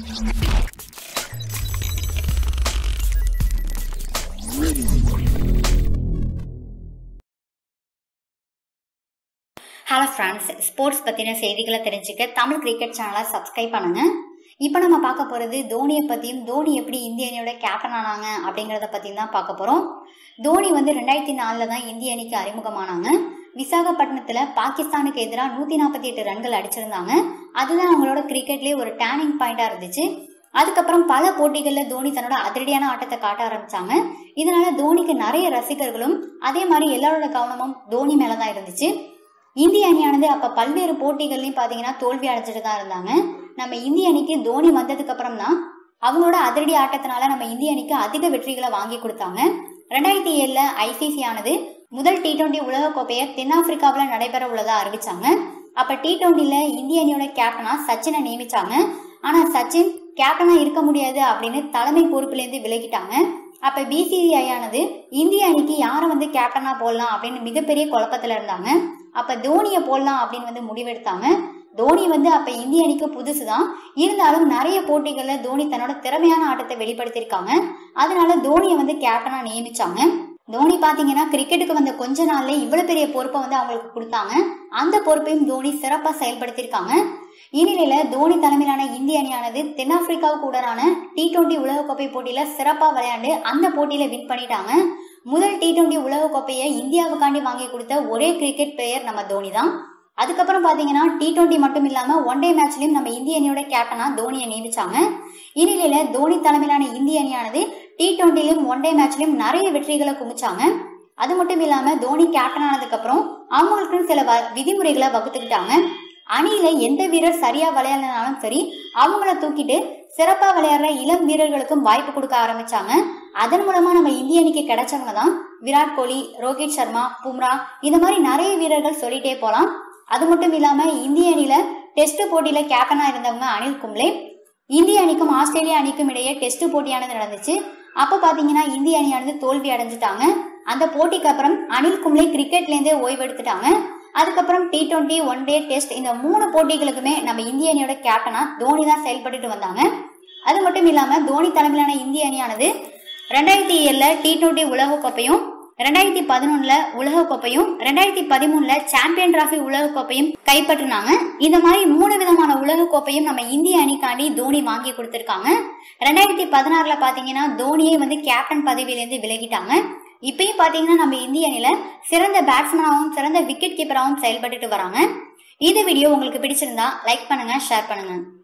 hello friends sports பற்றின செய்திகளை தெரிஞ்சுக்க தமிழ் கிரிக்கெட் சேனலை சப்ஸ்கிரைப் பண்ணுங்க இப்போ நம்ம பார்க்க போகிறது தோனியை பற்றியும் தோனி எப்படி இந்திய அணியோட கேப்டன் ஆனாங்க அப்படிங்கிறத பற்றியும் தான் பார்க்க போகிறோம் தோனி வந்து ரெண்டாயிரத்தி நாலில் தான் இந்திய அணிக்கு அறிமுகமானாங்க விசாகப்பட்டினத்தில் பாகிஸ்தானுக்கு எதிராக நூற்றி நாற்பத்தி எட்டு ரன்கள் அடிச்சிருந்தாங்க அதுதான் அவங்களோட கிரிக்கெட்லேயே ஒரு டேர்னிங் பாயிண்டாக இருந்துச்சு அதுக்கப்புறம் பல போட்டிகளில் தோனி தன்னோட அதிரடியான ஆட்டத்தை காட்ட ஆரம்பிச்சாங்க இதனால தோனிக்கு நிறைய ரசிகர்களும் அதே மாதிரி எல்லாரோட கவனமும் தோனி மேலே தான் இருந்துச்சு இந்திய அணியானது அப்ப பல்வேறு போட்டிகள்லயும் பாத்தீங்கன்னா தோல்வி அடைஞ்சிட்டு தான் இருந்தாங்க நம்ம இந்திய அணிக்கு தோனி வந்ததுக்கு அப்புறம் தான் அவங்களோட அதிரடி ஆட்டத்தினால நம்ம இந்திய அணிக்கு அதிக வெற்றிகளை வாங்கி கொடுத்தாங்க ரெண்டாயிரத்தி ஏழுல ஐசிசி ஆனது முதல் டி டுவெண்டி உலக கோப்பையை தென்னாப்பிரிக்காவில் நடைபெற உள்ளதா அறிவிச்சாங்க அப்ப டி டுவெண்ட்டில இந்திய அணியோட கேப்டனா சச்சினை நியமிச்சாங்க ஆனா சச்சின் கேப்டனா இருக்க முடியாது அப்படின்னு தலைமை பொறுப்புல இருந்து விலகிட்டாங்க அப்ப பிசிசிஐ ஆனது இந்திய அணிக்கு யாரை வந்து கேப்டனா போடலாம் அப்படின்னு மிகப்பெரிய குழப்பத்துல இருந்தாங்க அப்ப தோனியை போடலாம் அப்படின்னு வந்து முடிவெடுத்தாங்க தோனி வந்து அப்ப இந்திய அணிக்கு புதுசுதான் இருந்தாலும் நிறைய போட்டிகள்ல தோனி தன்னோட திறமையான ஆட்டத்தை வெளிப்படுத்தியிருக்காங்க அதனால தோனியை வந்து கேப்டனா நியமிச்சாங்க தோனி பாத்தீங்கன்னா கிரிக்கெட்டுக்கு வந்த கொஞ்ச நாள்ல இவ்வளவு பெரிய பொறுப்பை வந்து அவங்களுக்கு கொடுத்தாங்க அந்த பொறுப்பையும் தோனி சிறப்பா செயல்படுத்தியிருக்காங்க இந்நிலையில தோனி தலைமையிலான இந்திய அணியானது தென்னாப்பிரிக்காவுக்கு உடனான டி டுவெண்டி உலகக்கோப்பை போட்டியில சிறப்பா விளையாண்டு அந்த போட்டியில வின் பண்ணிட்டாங்க முதல் டி டுவெண்டி உலகக்கோப்பையை இந்தியாவுக்காண்டி வாங்கி கொடுத்த ஒரே கிரிக்கெட் பிளேயர் நம்ம தோனி தான் அதுக்கப்புறம் பாத்தீங்கன்னா டி டுவெண்டி மட்டும் இல்லாம ஒன் டே மேட்ச்லயும் நம்ம இந்திய அணியோட கேப்டனா தோனியை நியமிச்சாங்க இந்நிலையில தோனி தலைமையிலான இந்திய அணியானது டி டுவெண்ட்டிலும் ஒன் டே மேட்ச்லயும் நிறைய வெற்றிகளை குமிச்சாங்க அது மட்டும் இல்லாம தோனி கேப்டன் ஆனதுக்கு அப்புறம் அவங்களுக்குன்னு சில வ- விதிமுறைகளை வகுத்துக்கிட்டாங்க அணியில எந்த வீரர் சரியா விளையாடனாலும் சரி அவங்கள தூக்கிட்டு சிறப்பா விளையாடுற இளம் வீரர்களுக்கும் வாய்ப்பு கொடுக்க ஆரம்பிச்சாங்க அதன் மூலமா நம்ம இந்திய அணிக்கு கிடைச்சவங்க தான் விராட் கோலி ரோஹித் சர்மா பும்ரா இந்த மாதிரி நிறைய வீரர்கள் சொல்லிட்டே போலாம் அது மட்டும் இல்லாம இந்திய அணியில டெஸ்ட் போட்டியில கேப்டனா இருந்தவங்க அனில் கும்ளே இந்திய அணிக்கும் ஆஸ்திரேலியா அணிக்கும் இடையே டெஸ்ட் போட்டியானது நடந்துச்சு அப்ப பாத்தீங்கன்னா இந்திய அணியானது தோல்வி அடைஞ்சிட்டாங்க அந்த போட்டிக்கு அப்புறம் அனில் கும்ளே கிரிக்கெட்ல இருந்தே ஓய்வு எடுத்துட்டாங்க அதுக்கப்புறம் T twenty one day test இந்த மூணு போட்டிகளுக்குமே நம்ம இந்திய அணியோட கேப்டனா தோனி தான் செயல்பட்டுட்டு வந்தாங்க அது மட்டும் இல்லாம தோனி தலைமையிலான இந்திய அணியானது ரெண்டாயிரத்தி ஏழுல டி டுவெண்ட்டி உலகக்கோப்பையும் ரெண்டாயிரத்தி பதினொன்னுல உலகக்கோப்பையும் ரெண்டாயிரத்தி பதிமூணுல சாம்பியன் டிராஃபி உலகக்கோப்பையும் கைப்பற்றினாங்க இந்த மாதிரி மூணு விதமான உலகக்கோப்பையும் நம்ம இந்திய அணிக்காண்டி தோனி வாங்கி கொடுத்திருக்காங்க ரெண்டாயிரத்தி பதினாறுல பாத்தீங்கன்னா தோனியே வந்து கேப்டன் பதவியிலேருந்து விலகிட்டாங்க இப்பயும் பாத்தீங்கன்னா நம்ம இந்திய அணியில சிறந்த பேட்ஸ்மேனாகவும் சிறந்த விக்கெட் கீப்பராகவும் செயல்பட்டுட்டு வராங்க இந்த வீடியோ உங்களுக்கு பிடிச்சிருந்தா லைக் பண்ணுங்க ஷேர் பண்ணுங்க